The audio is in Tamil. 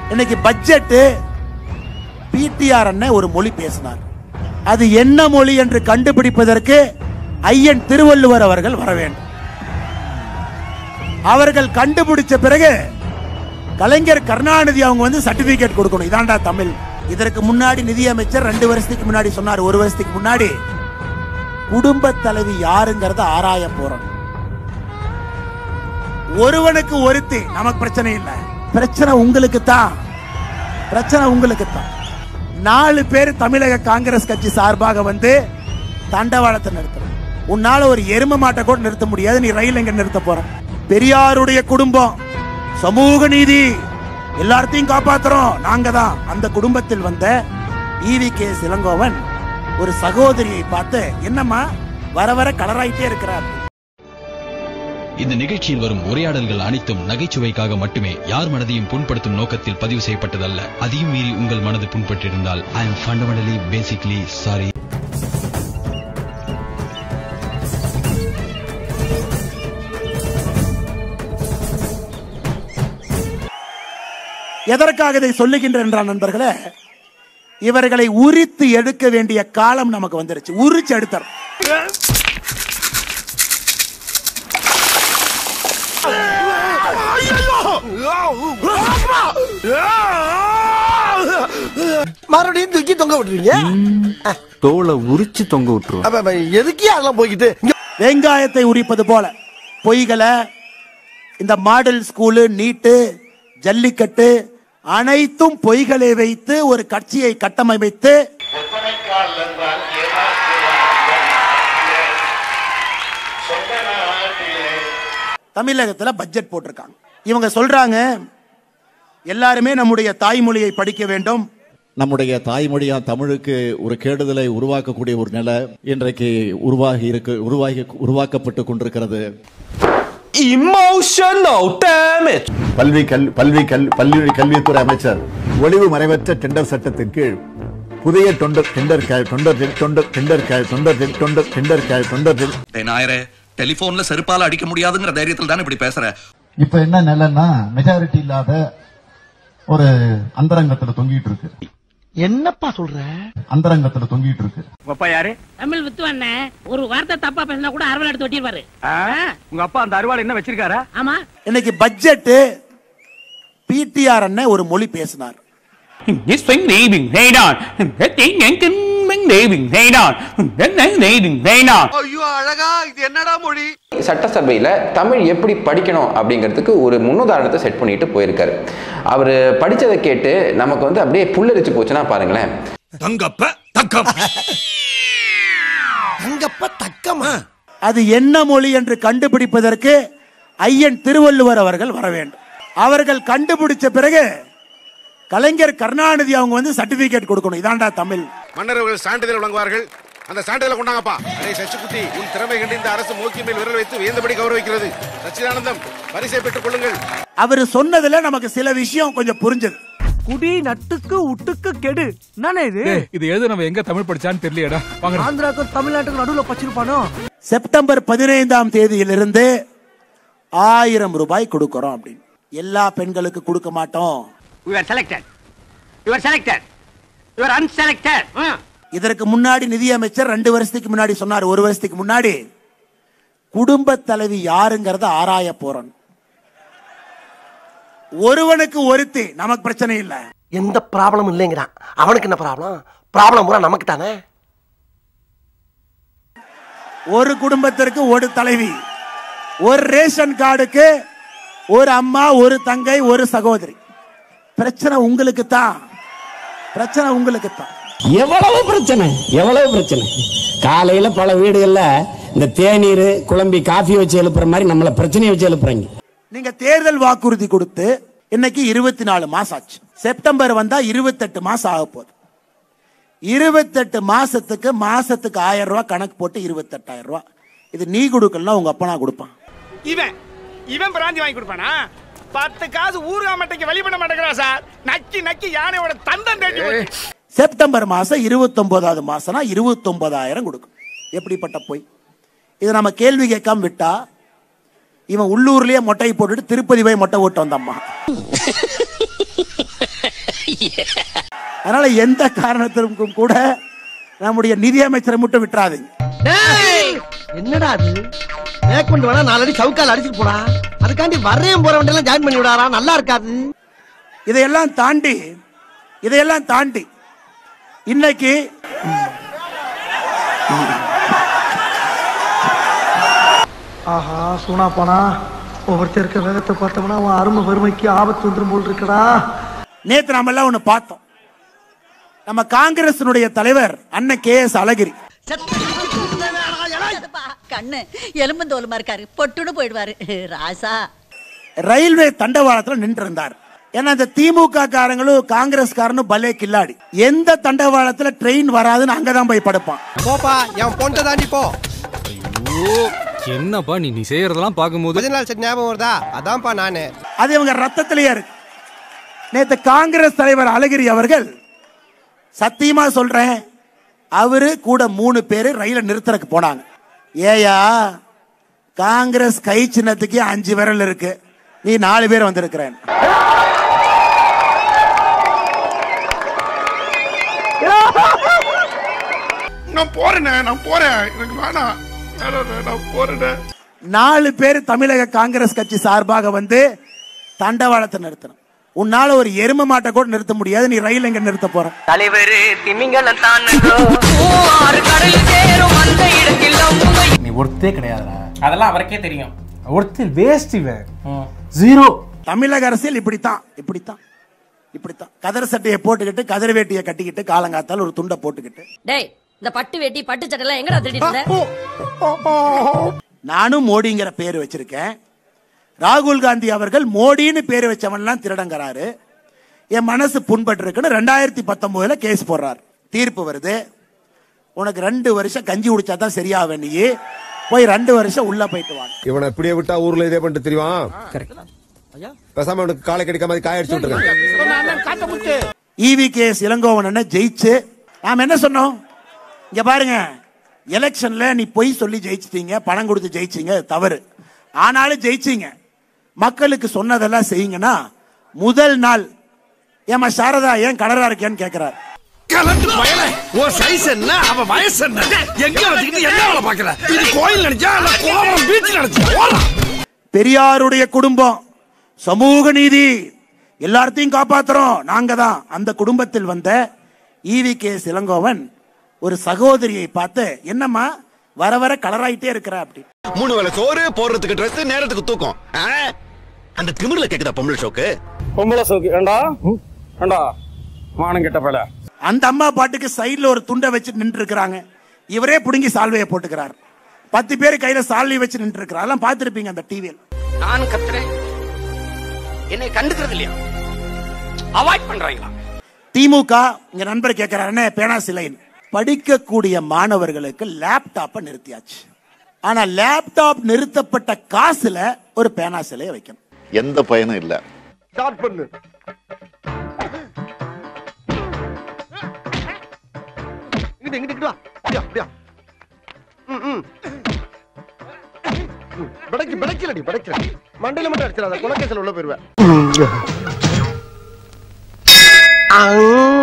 இன்னைக்கு பட்ஜெட் பிடிஆர் அண்ணன் ஒரு மொழி பேசினார் அது என்ன மொழி என்று கண்டுபிடிப்பதற்கு ஐயன் திருவள்ளுவர் அவர்கள் வர வேண்டும் அவர்கள் கண்டுபிடிச்ச பிறகு கலைஞர் கருணாநிதி அவங்க வந்து சர்டிபிகேட் கொடுக்கணும் இதாண்டா தமிழ் இதற்கு முன்னாடி நிதியமைச்சர் ரெண்டு வருஷத்துக்கு முன்னாடி சொன்னார் ஒரு வருஷத்துக்கு முன்னாடி குடும்ப தலைவி யாருங்கிறத ஆராய போறோம் ஒருவனுக்கு ஒருத்தி நமக்கு பிரச்சனை இல்லை பிரச்சனை உங்களுக்கு தான் பிரச்சனை உங்களுக்கு தான் நாலு பேர் தமிழக காங்கிரஸ் கட்சி சார்பாக வந்து தண்டவாளத்தை நிறுத்தணும் உன்னால ஒரு எரும மாட்டை கூட நிறுத்த முடியாது நீ ரயில் எங்க நிறுத்த போற பெரியாருடைய குடும்பம் சமூக நீதி எல்லாத்தையும் காப்பாத்துறோம் நாங்க தான் அந்த குடும்பத்தில் வந்த ஈவி கே இளங்கோவன் ஒரு சகோதரியை பார்த்து என்னம்மா வர வர கலராயிட்டே இருக்கிறார் இந்த நிகழ்ச்சியில் வரும் உரையாடல்கள் அனைத்தும் நகைச்சுவைக்காக மட்டுமே யார் மனதையும் புண்படுத்தும் நோக்கத்தில் பதிவு செய்யப்பட்டதல்ல அதையும் மீறி உங்கள் மனது புண்பட்டிருந்தால் I am fundamentally basically sorry எதற்காக இதை சொல்லுகின்றேன் என்றால் நண்பர்களே இவர்களை உரித்து எடுக்க வேண்டிய காலம் நமக்கு வந்துருச்சு உரிச்சு எடுத்தர் மறுபடியும் தூக்கி தொங்க விட்டுறீங்க தோலை உரிச்சு தொங்க விட்டுருவோம் அப்ப, அப்ப, எதுக்கே அதெல்லாம் போய்கிட்டு இங்க வெங்காயத்தை உரிப்பது போல பொய்களை இந்த மாடல் ஸ்கூலு நீட்டு ஜல்லிக்கட்டு அனைத்தும் பொய்களை வைத்து ஒரு கட்சியை கட்டமைத்து ஒப்பனைக்கால் என்றால் ஏமாற்றுவார் சொந்த நாட்டிலே தமிழகத்துல பட்ஜெட் போட்டிருக்காங்க இவங்க சொல்றாங்க எல்லாருமே நம்முடைய தாய்மொழியை படிக்க வேண்டும் நம்முடைய தாய்மொழியா தமிழுக்கு ஒரு கேடுதலை உருவாக்கக்கூடிய ஒரு நிலை இன்றைக்கு உருவாகி இருக்கு உருவாகி உருவாக்கப்பட்டு கொண்டிருக்கிறது Emotional damage. கல்வி கல் கல்வி கல் பள்ளி கல்வித்துறை அமைச்சர் ஒளிவு மறைவற்ற டெண்டர் சட்டத்தின் கீழ் புதிய தொண்டர் டெண்டர் கே- தொண்டர் தொண்டர் டெண்டர் கே- தொண்டர் டெண்டர் டெண்டர் கே- தொண்டர் நாயரே டெலிபோன்ல செருப்பால அடிக்க முடியாதுங்கிற தைரியத்தில் தானே இப்படி பேசுற இப்ப என்ன நிலைன்னா மெஜாரிட்டி இல்லாத ஒரு அந்தரங்கத்துல தொங்கிட்டு இருக்கு என்னப்பா சொல்ற அந்தரங்கத்துல தொங்கிட்டு இருக்கு அப்பா யாரு தமிழ் வித்துவண்ண ஒரு வார்த்தை தப்பா பேசினா கூட அரவல் எடுத்து ஒட்டிடுவாரு உங்க அப்பா அந்த அருவாள் என்ன வச்சிருக்காரா ஆமா இன்னைக்கு பட்ஜெட் பிடிஆர் அண்ணன் ஒரு மொழி பேசினார் ஐயோ அழகா இது என்னடா மொழி சட்டசபையில் தமிழ் எப்படி படிக்கணும் அப்படிங்கிறதுக்கு ஒரு முன்னுதாரணத்தை செட் பண்ணிட்டு போயிருக்காரு அவர் படித்ததை கேட்டு நமக்கு வந்து அப்படியே புல்லரிச்சு போச்சுன்னா பாருங்களேன் தங்கப்ப தக்கம் அங்கப்ப தக்கமா அது என்ன மொழி என்று கண்டுபிடிப்பதற்கு ஐயன் திருவள்ளுவர் அவர்கள் வர வேண்டும் அவர்கள் கண்டுபிடிச்ச பிறகு கலைஞர் கருணாநிதி அவங்க வந்து சர்டிபிகேட் கொடுக்கணும் இதாண்டா தமிழ் மன்னர்கள் சான்றிதழ் வழங்குவார்கள் அந்த சான்றிதழை கொண்டாங்கப்பா அடே சச்சிக்குட்டி உன் திறமை கண்டு இந்த அரசு மூக்கி மேல் விரல் வைத்து வியந்தபடி கௌரவிக்கிறது சச்சிதானந்தம் பரிசை பெற்றுக் கொள்ளுங்கள் அவர் சொன்னதுல நமக்கு சில விஷயம் கொஞ்சம் புரிஞ்சது குடி நட்டுக்கு உட்டுக்கு கெடு நானே இது இது எழுத நம்ம எங்க தமிழ் படிச்சான்னு தெரியலையடா வாங்க ஆந்திராக்கும் தமிழ்நாட்டுக்கு நடுவுல பச்சிருப்பானோ செப்டம்பர் பதினைந்தாம் தேதியிலிருந்து ஆயிரம் ரூபாய் கொடுக்கறோம் அப்படின்னு எல்லா பெண்களுக்கு கொடுக்க மாட்டோம் you are selected you are selected you are unselected இதற்கு முன்னாடி நிதியமைச்சர் ரெண்டு வருஷத்துக்கு முன்னாடி சொன்னார் ஒரு வருஷத்துக்கு முன்னாடி குடும்ப தலைவி யாருங்கிறத ஆராய போறோம் ஒருவனுக்கு ஒருத்தி நமக்கு பிரச்சனை இல்லை எந்த ப்ராப்ளமும் இல்லைங்கிறான் அவனுக்கு என்ன ப்ராப்ளம் ப்ராப்ளம் பூரா நமக்கு தானே ஒரு குடும்பத்திற்கு ஒரு தலைவி ஒரு ரேஷன் கார்டுக்கு ஒரு அம்மா ஒரு தங்கை ஒரு சகோதரி பிரச்சனை உங்களுக்கு தான் பிரச்சனை உங்களுக்கு தான் எவ்வளவு பிரச்சனை எவ்வளவு பிரச்சனை காலையில பல வீடுகள்ல இந்த தேநீர் குழம்பி காஃபி வச்சு எழுப்புற மாதிரி நம்மள பிரச்சனையை வச்சு எழுப்புறாங்க நீங்க தேர்தல் வாக்குறுதி கொடுத்து இன்னைக்கு இருபத்தி நாலு மாசம் ஆச்சு செப்டம்பர் வந்தா இருபத்தெட்டு மாசம் ஆக போகுது இருபத்தெட்டு மாசத்துக்கு மாசத்துக்கு ஆயிரம் ரூபாய் கணக்கு போட்டு இருபத்தெட்டாயிரம் ரூபாய் இது நீ கொடுக்கலாம் உங்க அப்பனா கொடுப்பான் இவன் இவன் பிராந்தி வாங்கி கொடுப்பானா பத்து காசு ஊருகா மட்டைக்கு வழி பண்ண மாட்டேங்கிறான் சார் நக்கி நக்கி யானையோட தந்தம் தேடி போச்சு. செப்டம்பர் மாசம் இருபத்தொன்பதாவது மாசம்னா இருபத்தொன்பதாயிரம் கொடுக்கும் எப்படிப்பட்ட போய் இதை நம்ம கேள்வி கேட்காம விட்டா இவன் உள்ளூர்லயே மொட்டை போட்டுட்டு திருப்பதி போய் மொட்டை ஓட்டு வந்தம்மா அதனால எந்த காரணத்திற்கும் கூட நம்முடைய நிதியமைச்சரை மட்டும் விட்டுறாதீங்க என்னடா அது மேற்கொண்டு வேணா நாலடி சவுக்கால் அடிச்சுட்டு போடா அதுக்காண்டி வர்றேன் போற வண்டியெல்லாம் ஜாயின் பண்ணி விடாரா நல்லா இருக்காது இதையெல்லாம் தாண்டி இதையெல்லாம் தாண்டி இன்னைக்கு ஆஹா சூனா போனா ஒவ்வொருத்தர் இருக்க வேகத்தை பார்த்தோம்னா அவன் அருமை வறுமைக்கு ஆபத்து வந்துரும் போல் இருக்கடா நேத்து நாம எல்லாம் ஒண்ணு பார்த்தோம் நம்ம காங்கிரசினுடைய தலைவர் அண்ணன் கே எஸ் அழகிரி கண்ணு எலும்பந்தோலுமா இருக்காரு பொட்டுன்னு போயிடுவாரு ராசா ரயில்வே தண்டவாளத்துல நின்று இருந்தார் ஏன்னா இந்த திமுக காரங்களும் காங்கிரஸ்காரனும் பலே கில்லாடி எந்த தண்டவாளத்துல ட்ரெயின் வராதுன்னு அங்கதான் போய் படுப்பான் போப்பா என் பொண்ணை தாண்டி போ ஐயோ என்னப்பா நீ நீ செய்யறதெல்லாம் பார்க்கும்போது கொஞ்ச நாள் சரி ஞாபகம் வருதா அதான்ப்பா நானு அது இவங்க ரத்தத்திலேயே இருக்கு நேத்து காங்கிரஸ் தலைவர் அழகிரி அவர்கள் சத்தியமா சொல்றேன் அவரு கூட மூணு பேரு ரயில நிறுத்தறதுக்கு போனாங்க ஏயா காங்கிரஸ் கை சின்னத்துக்கே அஞ்சு விரல் இருக்கு நீ நாலு பேர் வந்திருக்கிறேன் நான் போறேனே நான் போறேன் எனக்கு வேணாம் வேணாண்ணே, நான் போறேனே நாலு பேர் தமிழக காங்கிரஸ் கட்சி சார்பாக வந்து தண்டவாளத்தை நிறுத்தணும் உன்னால ஒரு எரும மாட்டை கூட நிறுத்த முடியாது நீ ரயில் எங்க நிறுத்த போற தலைவர் திமிங்கலம் தான் ஆறு கடல் சேரும் அந்த இடத்தில் நீ ஒருத்தே கிடையாதுடா அதெல்லாம் அவருக்கே தெரியும் ஒருத்தர் வேஸ்ட் இவன் ஜீரோ தமிழக அரசியல் இப்படித்தான் இப்படித்தான் இப்படித்தான் கதர் சட்டையை போட்டுக்கிட்டு கதர் வேட்டியை கட்டிக்கிட்டு காலங்காத்தால் ஒரு துண்டை போட்டுக்கிட்டு டேய் இந்த பட்டு வேட்டி பட்டு சட்டை எல்லாம் எங்கடா திருடிட்டு இருந்த நானும் மோடிங்கிற பேர் வச்சிருக்கேன் ராகுல் காந்தி அவர்கள் மோடின்னு பேர் வச்சவன்லாம் திருடங்கிறாரு என் மனசு புண்பட்டு இருக்குன்னு ரெண்டாயிரத்தி பத்தொன்பதுல கேஸ் போடுறார் தீர்ப்பு வருது உனக்கு ரெண்டு வருஷம் கஞ்சி குடிச்சா தான் சரியாவே நீ போய் ரெண்டு வருஷம் உள்ள போயிட்டு வாங்க இவனை இப்படியே விட்டா ஊர்ல இதே பண்ணிட்டு தெரியும் பேசாம அவனுக்கு காலை கடிக்காம மாதிரி காய அடிச்சு விட்டுருங்க இவி கேஸ் இளங்கோவன் அண்ணன் ஜெயிச்சு நாம என்ன சொன்னோம் இங்க பாருங்க எலெக்ஷன்ல நீ பொய் சொல்லி ஜெயிச்சிட்டீங்க பணம் கொடுத்து ஜெயிச்சீங்க அது தவறு ஆனாலும் ஜெயிச்சீங்க மக்களுக்கு சொன்னதெல்லாம் செய்யுங்கன்னா முதல் நாள் ஏமா சாரதா ஏன் கலரா இருக்கேன்னு கேக்குறாரு கலந்து பயல உன் சைஸ் என்ன அவ வயசு என்ன எங்க வச்சுக்கிட்டு என்ன வேலை பாக்குற இது கோயில் நினைச்சா இல்ல கோவம் பீச் நினைச்சா பெரியாருடைய குடும்பம் சமூக நீதி எல்லாத்தையும் காப்பாத்துறோம் நாங்க தான் அந்த குடும்பத்தில் வந்த ஈவி கே இளங்கோவன் ஒரு சகோதரியை பார்த்து என்னம்மா வர வர கலராயிட்டே இருக்கிற அப்படி மூணு வேளை சோறு போடுறதுக்கு ட்ரெஸ் நேரத்துக்கு தூக்கம் ஆ? அந்த திமிர்ல கேக்குதா பொம்பளை ஷோக்கு பொம்பளை சோக்கு ஏண்டா ஏண்டா மானம் கெட்ட பல அந்த அம்மா பாட்டுக்கு சைடுல ஒரு துண்டை வச்சு நின்று இருக்கிறாங்க இவரே புடுங்கி சால்வையை போட்டுக்கிறார் பத்து பேர் கையில சால்வை வச்சு நின்று இருக்கிறார் எல்லாம் பார்த்திருப்பீங்க அந்த டிவியில் நானும் கத்துறேன் என்னை கண்டுக்கிறது இல்லையா அவாய்ட் பண்றாங்களா திமுக இங்க நண்பர் கேட்கிறாருன்னு பேனா சிலைன் படிக்கக்கூடிய மாணவர்களுக்கு லேப்டாப்பை நிறுத்தியாச்சு ஆனா லேப்டாப் நிறுத்தப்பட்ட காசுல ஒரு பேனா சிலையை வைக்கணும் எந்த பயனும் இல்ல ஸ்டார்ட் பண்ணு இங்கிட்டு இங்கிட்டு இங்கிட்டு வா அப்படியா அப்படியா ம் ம் படைக்கு படைக்கலடி படைக்கல மண்டையில மட்டும் அடிச்சிடாத குலக்கேசல் உள்ள போயிருவேன்